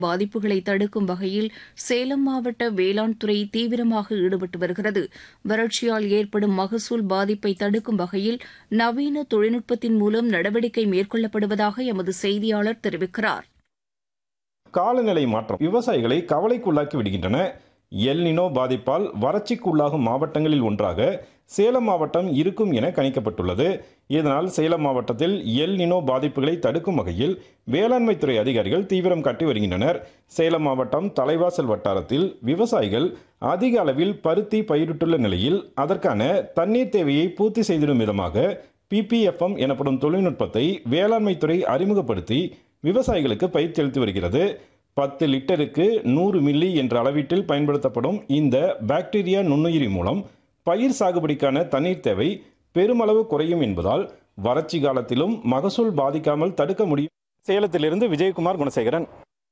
பாதிப்புகளை தடுக்கும் வகையில் சேலம் மாவட்ட வேளாண் துறை தீவிரமாக ஈடுபட்டு வருகிறது வறட்சியால் ஏற்படும் மகசூல் பாதிப்பை தடுக்கும் வகையில் நவீன தொழில்நுட்பத்தின் மூலம் நடவடிக்கை மேற்கொள்ளப்படுவதாக எமது செய்தியாளர் தெரிவிக்கிறார் காலநிலை மாற்றம் விவசாயிகளை கவலைக்குள்ளாக்கி விடுகின்றன எல்னினோ பாதிப்பால் வறட்சிக்குள்ளாகும் மாவட்டங்களில் ஒன்றாக சேலம் மாவட்டம் இருக்கும் என கணிக்கப்பட்டுள்ளது இதனால் சேலம் மாவட்டத்தில் எல்னினோ பாதிப்புகளை தடுக்கும் வகையில் வேளாண்மைத்துறை அதிகாரிகள் தீவிரம் காட்டி வருகின்றனர் சேலம் மாவட்டம் தலைவாசல் வட்டாரத்தில் விவசாயிகள் அதிக அளவில் பருத்தி பயிரிட்டுள்ள நிலையில் அதற்கான தண்ணீர் தேவையை பூர்த்தி செய்திடும் விதமாக பிபிஎஃப்எம் எனப்படும் தொழில்நுட்பத்தை வேளாண்மைத்துறை அறிமுகப்படுத்தி விவசாயிகளுக்கு பயிற்சி அளித்து வருகிறது பத்து லிட்டருக்கு நூறு மில்லி என்ற அளவீட்டில் பயன்படுத்தப்படும் இந்த பாக்டீரியா நுண்ணுயிரி மூலம் பயிர் சாகுபடிக்கான தண்ணீர் தேவை பெருமளவு குறையும் என்பதால் வறட்சி காலத்திலும் மகசூல் பாதிக்காமல் தடுக்க முடியும் சேலத்திலிருந்து விஜயகுமார் குணசேகரன்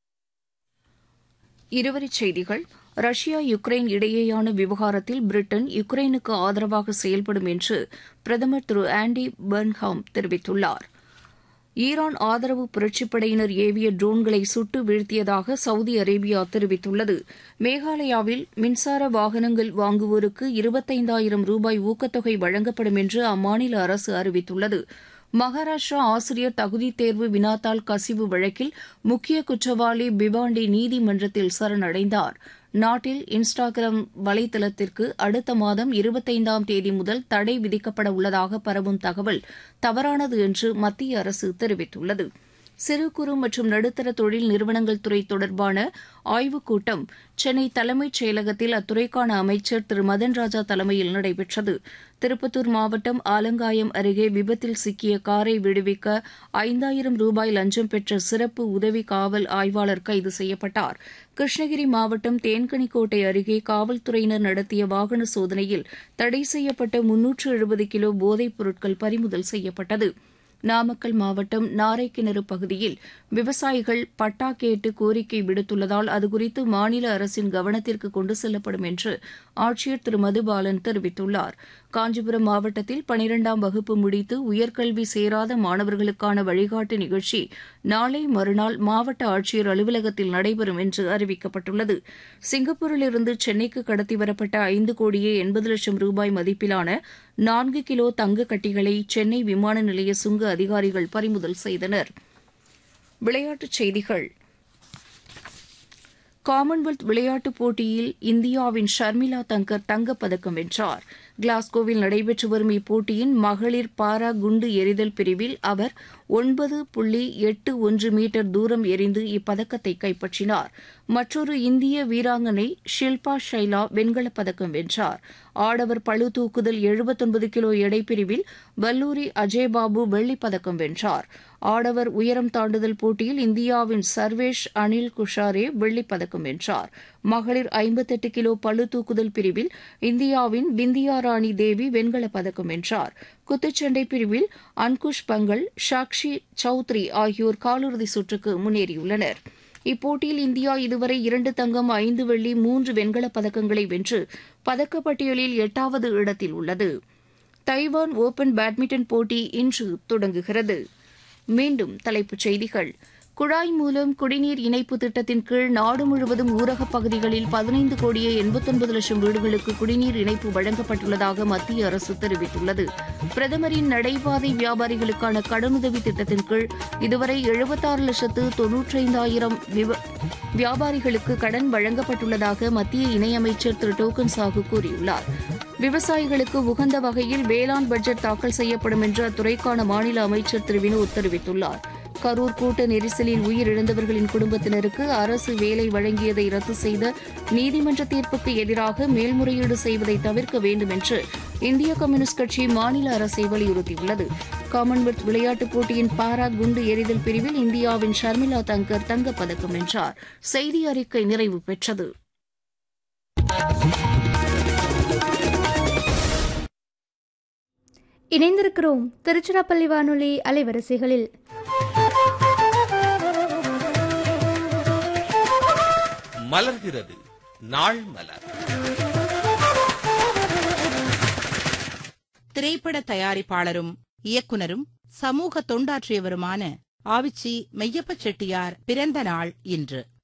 இருவரிச் செய்திகள் ரஷ்யா யுக்ரைன் இடையேயான விவகாரத்தில் பிரிட்டன் யுக்ரைனுக்கு ஆதரவாக செயல்படும் என்று பிரதமர் திரு ஆண்டி பர்ன்ஹாம் தெரிவித்துள்ளார் ஈரான் ஆதரவு புரட்சிப்படையினர் ஏவிய ட்ரோன்களை சுட்டு வீழ்த்தியதாக சவுதி அரேபியா தெரிவித்துள்ளது மேகாலயாவில் மின்சார வாகனங்கள் வாங்குவோருக்கு இருபத்தைந்தாயிரம் ரூபாய் ஊக்கத்தொகை வழங்கப்படும் என்று அம்மாநில அரசு அறிவித்துள்ளது மகாராஷ்டிரா ஆசிரியர் தகுதித் தேர்வு வினாத்தாள் கசிவு வழக்கில் முக்கிய குற்றவாளி பிவாண்டி நீதிமன்றத்தில் சரணடைந்தார் நாட்டில் இன்ஸ்டாகிராம் வலைதளத்திற்கு அடுத்த மாதம் இருபத்தைந்தாம் தேதி முதல் தடை விதிக்கப்பட உள்ளதாக பரவும் தகவல் தவறானது என்று மத்திய அரசு தெரிவித்துள்ளது சிறு குறு மற்றும் நடுத்தர தொழில் நிறுவனங்கள் துறை தொடர்பான ஆய்வுக் கூட்டம் சென்னை தலைமைச் செயலகத்தில் அத்துறைக்கான அமைச்சர் திரு மதன் ராஜா தலைமையில் நடைபெற்றது திருப்பத்தூர் மாவட்டம் ஆலங்காயம் அருகே விபத்தில் சிக்கிய காரை விடுவிக்க ஐந்தாயிரம் ரூபாய் லஞ்சம் பெற்ற சிறப்பு உதவி காவல் ஆய்வாளர் கைது செய்யப்பட்டார் கிருஷ்ணகிரி மாவட்டம் தேன்கனிக்கோட்டை அருகே காவல்துறையினர் நடத்திய வாகன சோதனையில் தடை செய்யப்பட்ட முன்னூற்று எழுபது கிலோ போதைப் பொருட்கள் பறிமுதல் செய்யப்பட்டது நாமக்கல் மாவட்டம் நாரைக்கிணறு பகுதியில் விவசாயிகள் பட்டா கேட்டு கோரிக்கை விடுத்துள்ளதால் அதுகுறித்து மாநில அரசின் கவனத்திற்கு கொண்டு செல்லப்படும் என்று ஆட்சியர் திரு மதுபாலன் தெரிவித்துள்ளார் காஞ்சிபுரம் மாவட்டத்தில் பனிரெண்டாம் வகுப்பு முடித்து உயர்கல்வி சேராத மாணவர்களுக்கான வழிகாட்டு நிகழ்ச்சி நாளை மறுநாள் மாவட்ட ஆட்சியர் அலுவலகத்தில் நடைபெறும் என்று அறிவிக்கப்பட்டுள்ளது சிங்கப்பூரிலிருந்து சென்னைக்கு கடத்தி வரப்பட்ட ஐந்து கோடியே எண்பது லட்சம் ரூபாய் மதிப்பிலான நான்கு கிலோ தங்க கட்டிகளை சென்னை விமான நிலைய சுங்க அதிகாரிகள் பறிமுதல் செய்தனர் விளையாட்டுச் செய்திகள் காமன்வெல்த் விளையாட்டுப் போட்டியில் இந்தியாவின் ஷர்மிளா தங்கர் தங்கப்பதக்கம் வென்றார் கிளாஸ்கோவில் நடைபெற்று வரும் இப்போட்டியின் மகளிர் பாரா குண்டு எறிதல் பிரிவில் அவர் ஒன்பது புள்ளி எட்டு ஒன்று மீட்டர் தூரம் எறிந்து இப்பதக்கத்தை கைப்பற்றினார் மற்றொரு இந்திய வீராங்கனை ஷில்பா ஷைலா வெண்கலப் பதக்கம் வென்றார் ஆடவர் பளு தூக்குதல் எழுபத்தொன்பது கிலோ எடை பிரிவில் வல்லூரி அஜய்பாபு வெள்ளிப் பதக்கம் வென்றார் ஆடவர் உயரம் தாண்டுதல் போட்டியில் இந்தியாவின் சர்வேஷ் அனில் குஷாரே வெள்ளிப் பதக்கம் வென்றார் மகளிர் ஐம்பத்தெட்டு கிலோ பளு தூக்குதல் பிரிவில் இந்தியாவின் பிந்தியா ராணி தேவி வெண்கலப் பதக்கம் வென்றார் குத்துச்சண்டை பிரிவில் அன்குஷ் பங்கல் சாக்ஷி சௌத்ரி ஆகியோர் காலிறுதி சுற்றுக்கு முன்னேறியுள்ளனர் இப்போட்டியில் இந்தியா இதுவரை இரண்டு தங்கம் ஐந்து வெள்ளி மூன்று வெண்கலப் பதக்கங்களை வென்று பதக்கப்பட்டியலில் எட்டாவது இடத்தில் உள்ளது தைவான் ஓபன் பேட்மிண்டன் போட்டி இன்று தொடங்குகிறது மீண்டும் தலைப்புச் செய்திகள் குழாய் மூலம் குடிநீர் இணைப்பு திட்டத்தின் கீழ் நாடு முழுவதும் ஊரகப் பகுதிகளில் பதினைந்து கோடியே எண்பத்தொன்பது லட்சம் வீடுகளுக்கு குடிநீர் இணைப்பு வழங்கப்பட்டுள்ளதாக மத்திய அரசு தெரிவித்துள்ளது பிரதமரின் நடைபாதை வியாபாரிகளுக்கான கடனுதவி திட்டத்தின் கீழ் இதுவரை எழுபத்தாறு லட்சத்து தொன்னூற்றைந்தாயிரம் வியாபாரிகளுக்கு கடன் வழங்கப்பட்டுள்ளதாக மத்திய இணையமைச்சர் திரு டோக்கன் சாகு கூறியுள்ளார் விவசாயிகளுக்கு உகந்த வகையில் வேளாண் பட்ஜெட் தாக்கல் செய்யப்படும் என்று அத்துறைக்கான மாநில அமைச்சர் திரு வினோத் தெரிவித்துள்ளார் கரூர் கூட்ட நெரிசலில் உயிரிழந்தவர்களின் குடும்பத்தினருக்கு அரசு வேலை வழங்கியதை ரத்து செய்த நீதிமன்ற தீர்ப்புக்கு எதிராக மேல்முறையீடு செய்வதை தவிர்க்க வேண்டும் என்று இந்திய கம்யூனிஸ்ட் கட்சி மாநில அரசை வலியுறுத்தியுள்ளது காமன்வெல்த் விளையாட்டுப் போட்டியின் பாரா குண்டு எறிதல் பிரிவில் இந்தியாவின் ஷர்மிளா தங்கர் தங்கப்பதக்கம் வென்றார் செய்தி அறிக்கை நிறைவு பெற்றது இணைந்திருக்கிறோம் திருச்சிராப்பள்ளி வானொலி அலைவரிசைகளில் மலர்கிறது நாள் மலர் திரைப்பட தயாரிப்பாளரும் இயக்குனரும் சமூக தொண்டாற்றியவருமான ஆவிச்சி மெய்யப்ப செட்டியார் பிறந்த நாள் இன்று